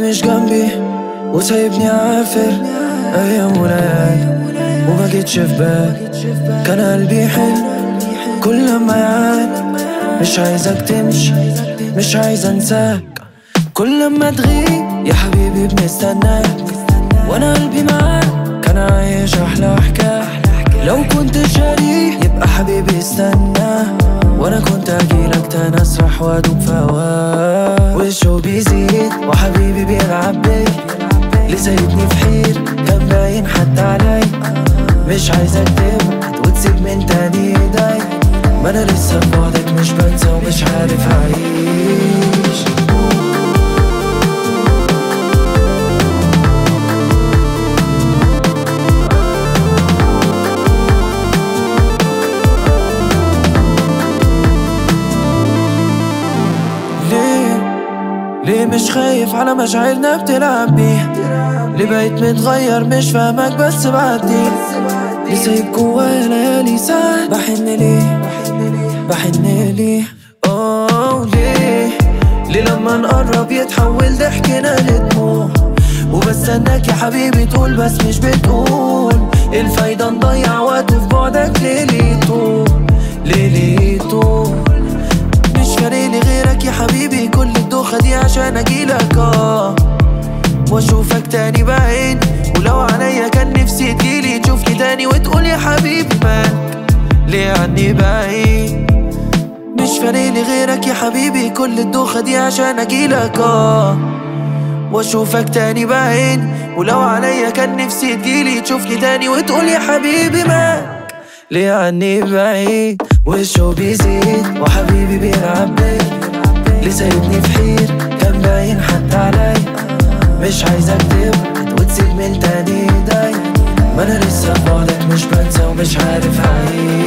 مش جنبي وسايبني عافر ايام وليالي وما جيتش في بالي كان قلبي حلو كل ما يعاني مش عايزك تمشي مش عايز انساك كل ما تغيب يا حبيبي بنستناك وانا قلبي معاك كان عايش احلى حكايه لو كنت شاريه يبقى حبيبي استنى وانا كنت اجيلك تاني اسرح وادوب في هواك والشو بيزيد وحبيبي بيلعب بيا اللي سايبني في حير كان باين حتى علي مش عايزك تبعد وتسيب من تاني ايدي ما انا لسه في بعدك مش بنسى ومش عارف اعيش ليه ليه مش خايف على مشاعرنا بتلعب بيها ليه بقيت متغير مش فاهمك بس بعدي ليه سايب جوايا ليالي ساعات بحن ليه بحن ليه اوه ليه ليه لما نقرب يتحول ضحكنا لدموع وبستناك يا حبيبي تقول بس مش بتقول إيه الفايدة نضيع وقت في بعدك ليه ليه طول ليه ليه طول مش فارقلي غيرك يا حبيبي كل الدوخة دي عشان اجيلك اه واشوفك تاني بعين ولو عليا كان نفسي تجيلي تشوفني تاني وتقول يا حبيبي مالك ليه عني بعيد مش فارقلي غيرك يا حبيبي كل الدوخة دي عشان اجيلك اه واشوفك تاني بعين ولو عليا كان نفسي تجيلي تشوفني تاني وتقول يا حبيبي مالك ليه عني بعيد وشه بيزيد وحبيبي بيلعب بيا ليه سايبني في حير كان باين حتى علي مش عايزك تبعد وتسيب من تاني ايدي ما انا لسه في بعدك مش بنسى ومش عارف اعيش